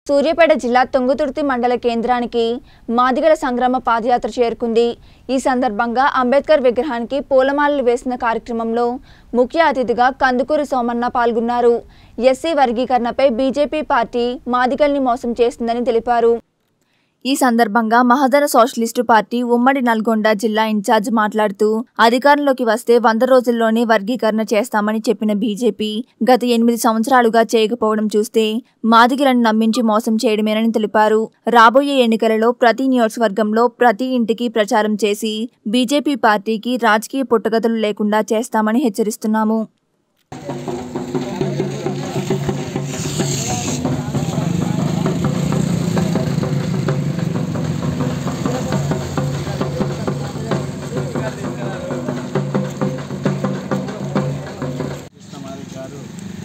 సూర్యాపేట జిల్లా తుంగతుర్తి మండల కేంద్రానికి మాదిగల సంగ్రామ పాదయాత్ర చేరుకుంది ఈ సందర్భంగా అంబేద్కర్ విగ్రహానికి పూలమాలలు వేసిన కార్యక్రమంలో ముఖ్య అతిథిగా కందుకూరి సోమన్న పాల్గొన్నారు ఎస్సీ వర్గీకరణపై బీజేపీ పార్టీ మాదిగల్ని మోసం చేస్తుందని తెలిపారు ఈ సందర్భంగా మహదర సోషలిస్టు పార్టీ ఉమ్మడి నల్గొండ జిల్లా ఇన్ఛార్జ్ మాట్లాడుతూ అధికారంలోకి వస్తే వంద రోజుల్లోనే వర్గీకరణ చేస్తామని చెప్పిన బీజేపీ గత ఎనిమిది సంవత్సరాలుగా చేయకపోవడం చూస్తే మాదిగలను నమ్మించి మోసం చేయడమేనని తెలిపారు రాబోయే ఎన్నికలలో ప్రతి నియోజకవర్గంలో ప్రతి ఇంటికి ప్రచారం చేసి బీజేపీ పార్టీకి రాజకీయ పుట్టగతులు లేకుండా చేస్తామని హెచ్చరిస్తున్నాము కృష్ణమారి గారు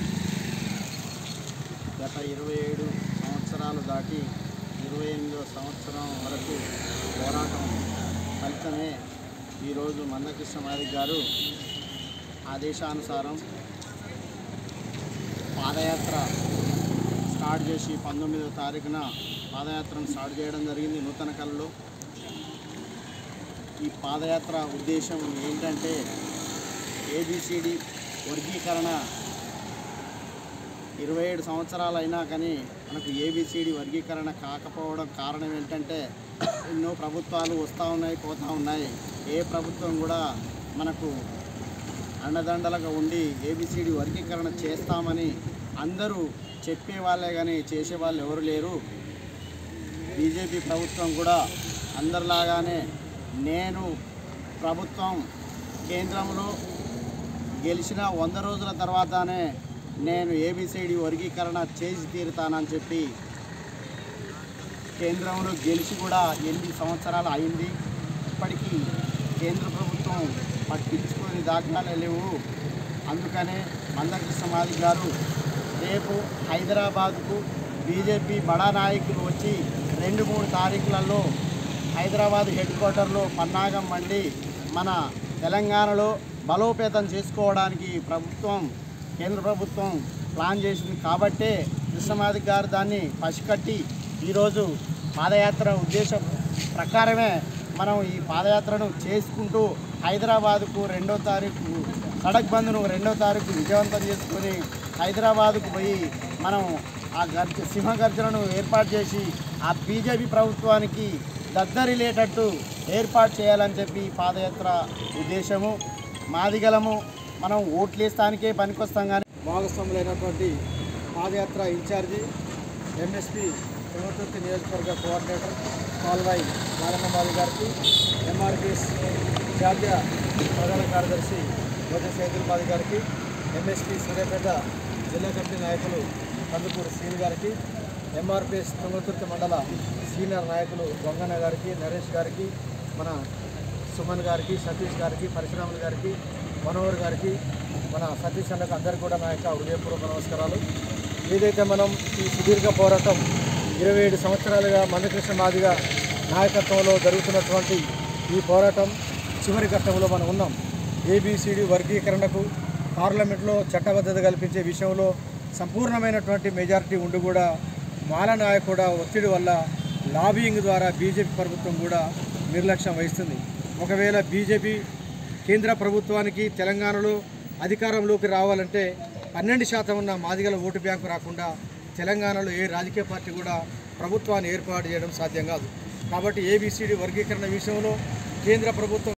గత ఇరవై ఏడు సంవత్సరాలు దాటి ఇరవై ఎనిమిదో సంవత్సరం వరకు పోరాటం ఫలితమే ఈరోజు మందకృష్ణమారి గారు ఆదేశానుసారం పాదయాత్ర స్టార్ట్ చేసి పంతొమ్మిదవ తారీఖున పాదయాత్రను స్టార్ట్ చేయడం జరిగింది నూతన కళలో ఈ పాదయాత్ర ఉద్దేశం ఏంటంటే ఏబిసిడి వర్గీకరణ ఇరవై ఏడు సంవత్సరాలు అయినా కానీ మనకు ఏబిసిడి వర్గీకరణ కాకపోవడం కారణం ఏంటంటే ఎన్నో ప్రభుత్వాలు వస్తూ ఉన్నాయి పోతూ ఉన్నాయి ఏ ప్రభుత్వం కూడా మనకు అండదండలుగా ఉండి ఏబిసిడి వర్గీకరణ చేస్తామని అందరూ చెప్పే వాళ్ళే కానీ చేసే వాళ్ళు ఎవరు లేరు బీజేపీ ప్రభుత్వం కూడా అందరిలాగానే నేను ప్రభుత్వం కేంద్రంలో గెలిచిన వంద రోజుల తర్వాతనే నేను ఏబిసిడి వర్గీకరణ చేసి తీరుతానని చెప్పి కేంద్రంలో గెలిచి కూడా ఎనిమిది సంవత్సరాలు అయింది ఇప్పటికీ కేంద్ర ప్రభుత్వం పట్టించుకొని దాఖలాలే లేవు అందుకనే మందకృష్ణ మాది గారు రేపు హైదరాబాద్కు బీజేపీ బడా నాయకులు వచ్చి రెండు మూడు తారీఖులలో హైదరాబాద్ హెడ్ క్వార్టర్లో పన్నాగం మండి మన తెలంగాణలో బలోపేతం చేసుకోవడానికి ప్రభుత్వం కేంద్ర ప్రభుత్వం ప్లాన్ చేసింది కాబట్టే కృష్ణమాది గారు దాన్ని పసికట్టి ఈరోజు పాదయాత్ర ఉద్దేశం ప్రకారమే మనం ఈ పాదయాత్రను చేసుకుంటూ హైదరాబాదుకు రెండో తారీఖు సడక్ బంద్ను రెండో తారీఖు విజయవంతం చేసుకొని హైదరాబాదుకు పోయి మనం ఆ గర్జ సింహ గర్జనను ఏర్పాటు చేసి ఆ బీజేపీ ప్రభుత్వానికి దద్దరిలేటట్టు ఏర్పాటు చేయాలని చెప్పి ఈ పాదయాత్ర ఉద్దేశము మాదిగలము మనం ఓట్లేస్తానికే పనికొస్తాం కానీ భాగస్వాములైనటువంటి పాదయాత్ర ఇన్ఛార్జి ఎంఎస్పి యువతుర్తి నియోజకవర్గ కోఆర్డినేటర్ పాల్వాయి నారాయణమాది గారికి ఎంఆర్పిఎస్ జాతీయ ప్రధాన కార్యదర్శి గోజ సేతులమాది గారికి ఎంఎస్పి సూర్యాపేట జిల్లా కమిటీ నాయకులు కందుకూరు శ్రీని గారికి ఎంఆర్పిఎస్ తుంగతుర్తి మండల సీనియర్ నాయకులు గంగన్న గారికి నరేష్ గారికి మన సుమన్ గారికి సతీష్ గారికి పరశురాములు గారికి మనోహర్ గారికి మన సతీష్ అన్నకు అందరికీ కూడా నా యొక్క హృదయపూర్వక నమస్కారాలు ఏదైతే మనం ఈ సుదీర్ఘ పోరాటం ఇరవై ఏడు సంవత్సరాలుగా మందకృష్ణ మాదిగా నాయకత్వంలో జరుగుతున్నటువంటి ఈ పోరాటం చివరి ఘట్టంలో మనం ఉన్నాం ఏబిసిడి వర్గీకరణకు పార్లమెంట్లో చట్టబద్ధత కల్పించే విషయంలో సంపూర్ణమైనటువంటి మెజారిటీ ఉండి కూడా మాల నాయకుడ ఒత్తిడి వల్ల లాబియింగ్ ద్వారా బీజేపీ ప్రభుత్వం కూడా నిర్లక్ష్యం వహిస్తుంది ఒకవేళ బీజేపీ కేంద్ర ప్రభుత్వానికి తెలంగాణలో అధికారంలోకి రావాలంటే పన్నెండు శాతం ఉన్న మాదిగల ఓటు బ్యాంకు రాకుండా తెలంగాణలో ఏ రాజకీయ పార్టీ కూడా ప్రభుత్వాన్ని ఏర్పాటు చేయడం సాధ్యం కాదు కాబట్టి ఏబిసిడి వర్గీకరణ విషయంలో కేంద్ర ప్రభుత్వం